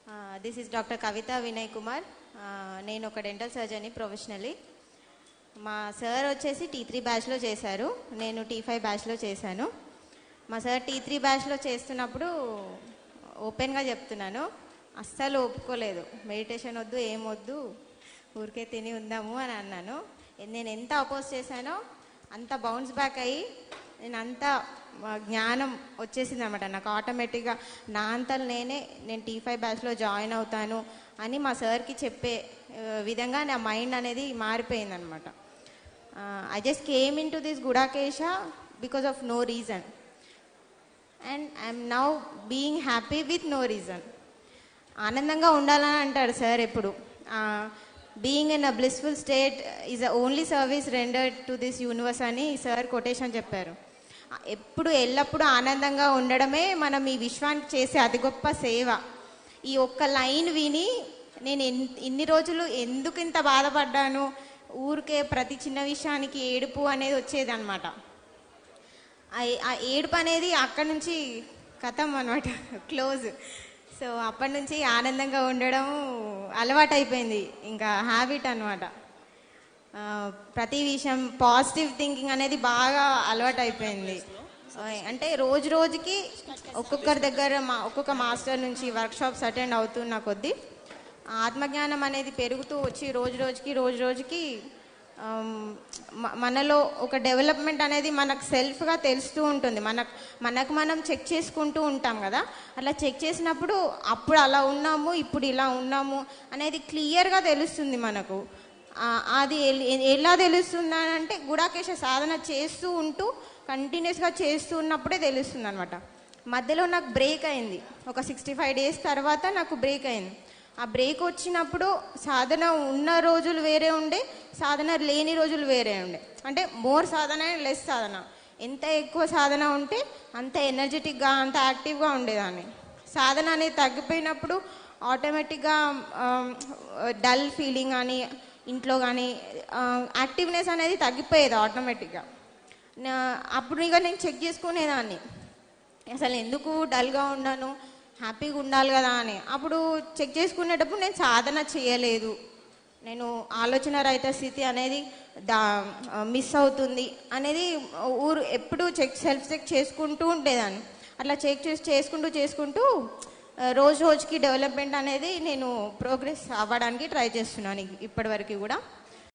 this is doctor Kavitha Vinay Kumar నేను ఒక dental surgery professionally మా సార్ వచ్చేసి టీ త్రీ బ్యాచ్లో చేశారు నేను టీ ఫైవ్ బ్యాచ్లో చేశాను మా సార్ టీ త్రీ బ్యాచ్లో చేస్తున్నప్పుడు ఓపెన్గా చెప్తున్నాను అస్సలు ఒప్పుకోలేదు మెడిటేషన్ వద్దు ఏం వద్దు ఊరికే తిని ఉందాము అని అన్నాను నేను ఎంత అపోజ్ చేశానో అంత బౌన్స్ బ్యాక్ అయ్యి నేను అంత ఆ, జ్ఞానం వచ్చేసింది అనమాట నాకు ఆటోమేటిక్గా నా అంతలు నేనే నేను టీ ఫైవ్ బ్యాచ్లో జాయిన్ అవుతాను అని మా సార్కి చెప్పే ఆ, విధంగా నా మైండ్ అనేది మారిపోయింది అనమాట I just came in to this Gudakesha because of no reason and I'm now being happy with no reason ఆనందంగా ఉండాలని అంటాడు సార్ ఎప్పుడు being in a blissful state is a only service rendered to this universe అని sir quotation చెప్పారు ఆ, ఎప్పుడు ఎల్లప్పుడూ ఆనందంగా ఉండడమే మనం ఈ విశ్వానికి చేసే అతి గొప్ప సేవ ఈ ఒక్క లైన్ విని నేను ఎన్- ఇన్ని రోజులు ఎందుకు ఇంత బాధపడ్డాను ఊరికే ప్రతి చిన్న విషయానికి ఏడుపు అనేది వచ్చేది అనమాట ఆ ఏడుపు అనేది అక్కడ నుంచి కథం అనమాట క్లోజ్ సో అప్పటి నుంచి ఆనందంగా ఉండడం అలవాటు అయిపోయింది ఇంకా హ్యాబిట్ అనమాట ప్రతి విషయం పాజిటివ్ థింకింగ్ అనేది బాగా అలవాటు అయిపోయింది ఆ, అంటే రోజు రోజుకి ఒక్కొక్కరి దగ్గర మా ఒక్కొక్క మాస్టర్ నుంచి వర్క్షాప్స్ అటెండ్ అవుతున్న కొద్దీ ఆత్మజ్ఞానం అనేది పెరుగుతూ వచ్చి రోజు రోజుకి రోజు రోజుకి ఆమ్, మ- మనలో ఒక డెవలప్మెంట్ అనేది మనకు సెల్ఫ్గా తెలుస్తూ ఉంటుంది మనకు మనకు మనం చెక్ చేసుకుంటూ ఉంటాం కదా అలా చెక్ చేసినప్పుడు అప్పుడు అలా ఉన్నాము ఇప్పుడు ఇలా ఉన్నాము అనేది క్లియర్గా తెలుస్తుంది మనకు ఆ, అది ఎల్- ఎ- ఎలా తెలుస్తుంది అని అంటే గుడాకేశ సాధన చేస్తూ ఉంటూ కంటిన్యూస్గా చేస్తూ ఉన్నప్పుడే తెలుస్తుంది అనమాట మధ్యలో నాకు బ్రేక్ అయింది ఒక సిక్స్టీ ఫైవ్ డేస్ తర్వాత నాకు బ్రేక్ అయింది ఆ బ్రేక్ వచ్చినప్పుడు సాధన ఉన్న రోజులు వేరే ఉండే సాధన లేని రోజులు వేరే ఉండే అంటే మోర్ సాధన లెస్ సాధన ఎంత ఎక్కువ సాధన ఉంటే అంత ఎనర్జెటిక్గా అంత యాక్టివ్గా ఉండేదాన్ని సాధన అనేది తగ్గిపోయినప్పుడు ఆటోమేటిక్గా డల్ ఫీలింగ్ అని ఇంట్లో కానీ యాక్టివ్నెస్ అనేది తగ్గిపోయేది ఆటోమేటిక్గా నా- అప్పుడు ఇక నేను చెక్ చేసుకునేదాన్ని అసలు ఎందుకు డల్గా ఉన్నాను హ్యాపీగా ఉండాలి కదా అని అప్పుడు చెక్ చేసుకునేటప్పుడు నేను సాధన చేయలేదు నేను ఆలోచన రహిత స్థితి అనేది దా మిస్ అవుతుంది అనేది ఊరు ఎప్పుడు చెక్ సెల్ఫ్ చెక్ చేసుకుంటూ ఉండేదాన్ని అట్లా చెక్ చేసి చేసుకుంటూ చేసుకుంటూ ఆ, రోజు రోజుకి డెవలప్మెంట్ అనేది నేను ప్రోగ్రెస్ అవ్వడానికి ట్రై చేస్తున్నాను ఇప్పటి వరకు కూడా